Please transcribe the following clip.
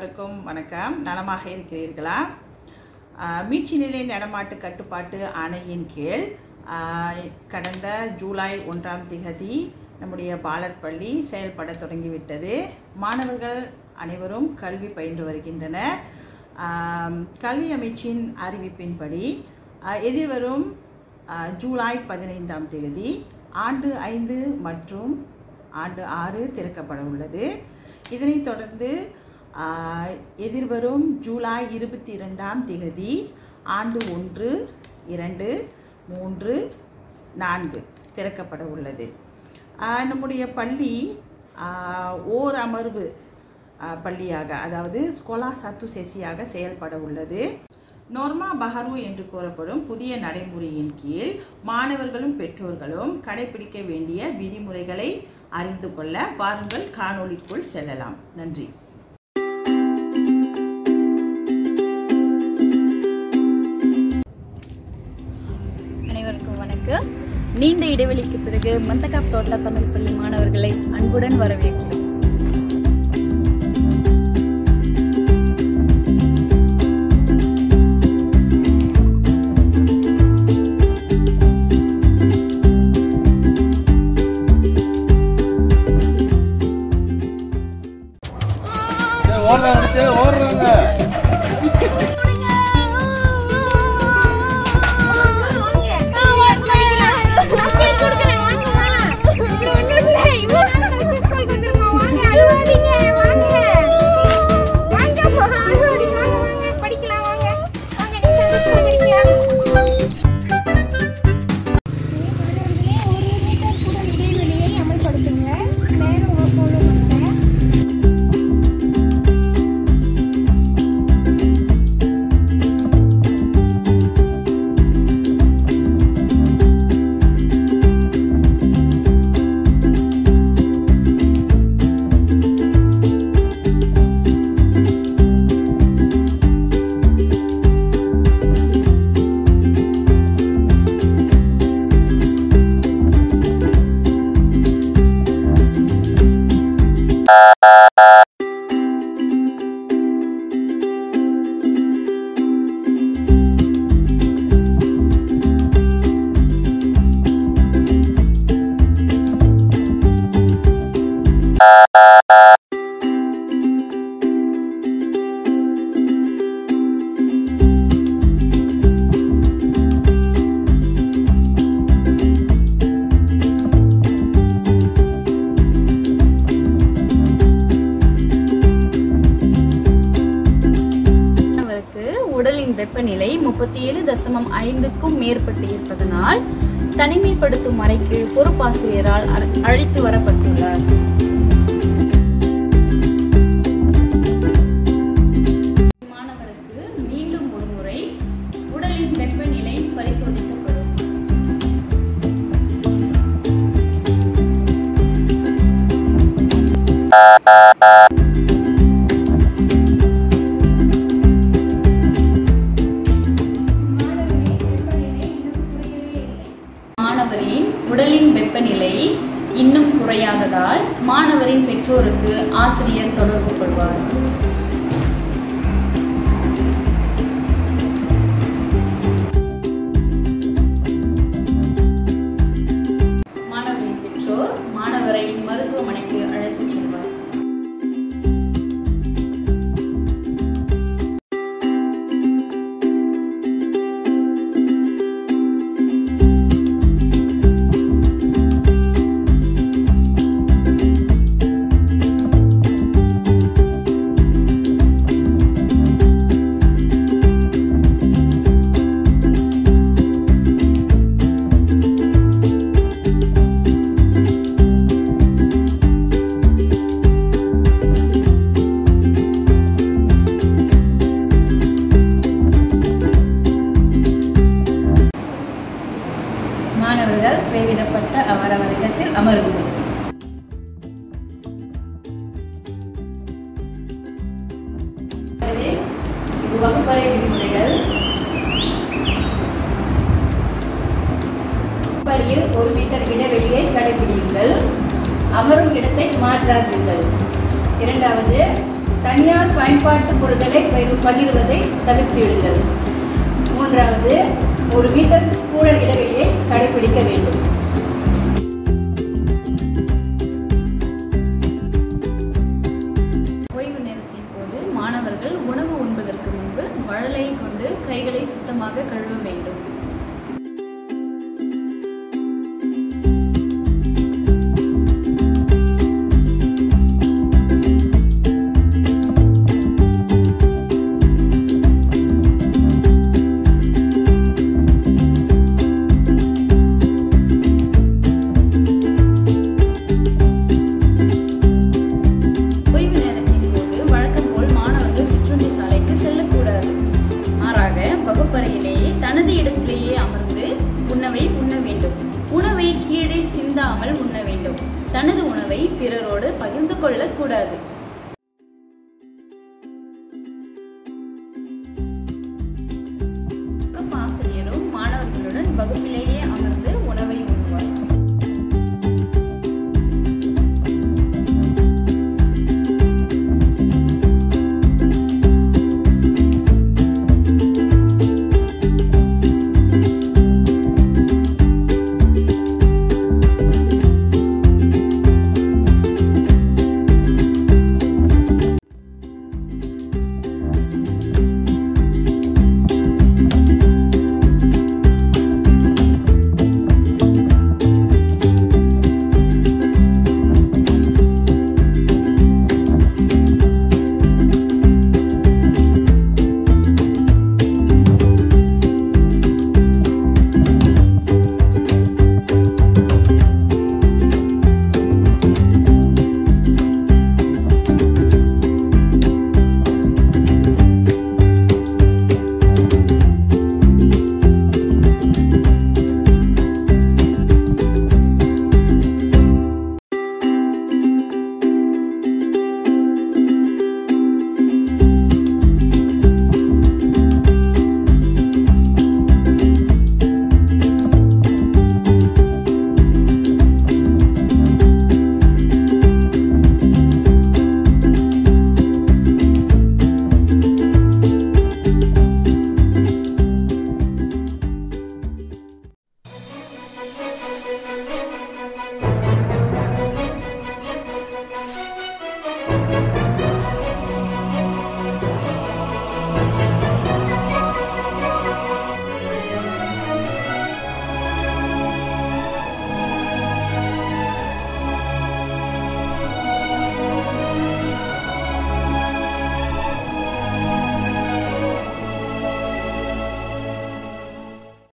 அனைவருக்கும் வணக்கம் நலமாக இருக்கிறீர்களா ஆஹ் மீட்சி நிலை நடமாட்டு கட்டுப்பாட்டு ஆணையின் கீழ் ஆஹ் கடந்த ஜூலை ஒன்றாம் திகதி நம்முடைய பாலர் பள்ளி செயல்பட தொடங்கிவிட்டது மாணவர்கள் அனைவரும் கல்வி பயின்று வருகின்றனர் ஆம், கல்வி அமைச்சின் அறிவிப்பின்படி ஆஹ் எதிர்வரும் ஆஹ் ஜூலை பதினைந்தாம் தேதி ஆண்டு ஐந்து மற்றும் ஆண்டு ஆறு திறக்கப்பட உள்ளது இதனைத் தொடர்ந்து ஆஹ், எதிர்வரும் ஜூலை இருபத்தி இரண்டாம் தேதி ஆண்டு ஒன்று இரண்டு மூன்று நான்கு திறக்கப்பட உள்ளது ஆஹ், நம்முடைய பள்ளி ஆஹ், ஓர் அமர்வு ஆஹ், பள்ளியாக அதாவது ஸ்கோலா சத்து செசியாக செயல்பட உள்ளது நோர்மா பஹரு என்று கூறப்படும் புதிய நடைமுறையின் கீழ் மாணவர்களும் பெற்றோர்களும் கடைபிடிக்க வேண்டிய விதிமுறைகளை அறிந்து கொள்ள வாருங்கள் காணொளிக்குள் செல்லலாம் நன்றி அனைவருக்கும் வணக்கம் நீண்ட இடைவெளிக்கு பிறகு மந்தகாப் தோட்ட தமிழ் பள்ளி மாணவர்களை அன்புடன் வரவேற்கிறோம் ஓடுறாங்க நினைச்சு ஓடுறாங்க அமல்படுத்துங்க நேரம் உங்க போன பண்ணுங்க மாணவருக்கு உடலின் வெப்பநிலை முப்பத்தி ஏழு தசமம் ஐந்துக்கும் மேற்பட்டு இருப்பதனால் தனிமைப்படுத்தும் அறைக்கு பொறுப்பாசிரியரால் அழ- அழைத்து வரப்பட்டுள்ளார் மாணவருக்கு மீண்டும் ஒரு முறை உடலின் வெப்பநிலை பரிசோதிக்கப்படும் மாணவரின் உடலின் வெப்பநிலை இன்னும் குறையாததால் மாணவரின் பெற்றோருக்கு ஆசிரியர் தொடர்பு கொள்வார் மாணவரின் பெற்றோர் மாணவரை மருத்துவமனைக்கு அழைத்துச் செல்வார் மாணவர்கள் பெயரிடப்பட்ட அவரவர் இடத்தில் அமருங்கள் முதலில் இது வகுப்பறை விதிமுறைகள் வகுப்பறையில் ஒரு மீட்டர் இடைவெளியை கடைபிடியுங்கள் அமரும் இடத்தை மாற்றாதீர்கள் இரண்டாவது தனியார் பயன்பாட்டு பொருட்களை பகிர்- பகிர்வதை தவிர்த்து விடுங்கள் மூன்றாவது ஒரு மீட்டர் கூட இடைவெளியை கடைபிடிக்க வேண்டும் ஓய்வு நேரத்தின் போது மாணவர்கள் உணவு உண்பதற்கு முன்பு வழலை கொண்டு கைகளை சுத்தமாக கழுவ வேண்டும் ஓய்வு நேரத்தின் போது வழக்கம் போல் மாணவர்கள் சிற்றுண்டி சாலைக்கு செல்லக்கூடாது மாறாக வகுப்பறையிலேயே தனது இடத்திலேயே அமர்ந்து உணவை உண்ண வேண்டும் உணவை கீழே சிந்தாமல் உண்ண வேண்டும் தனது உணவை பிறரோடு பகிர்ந்து கொள்ளக்கூடாது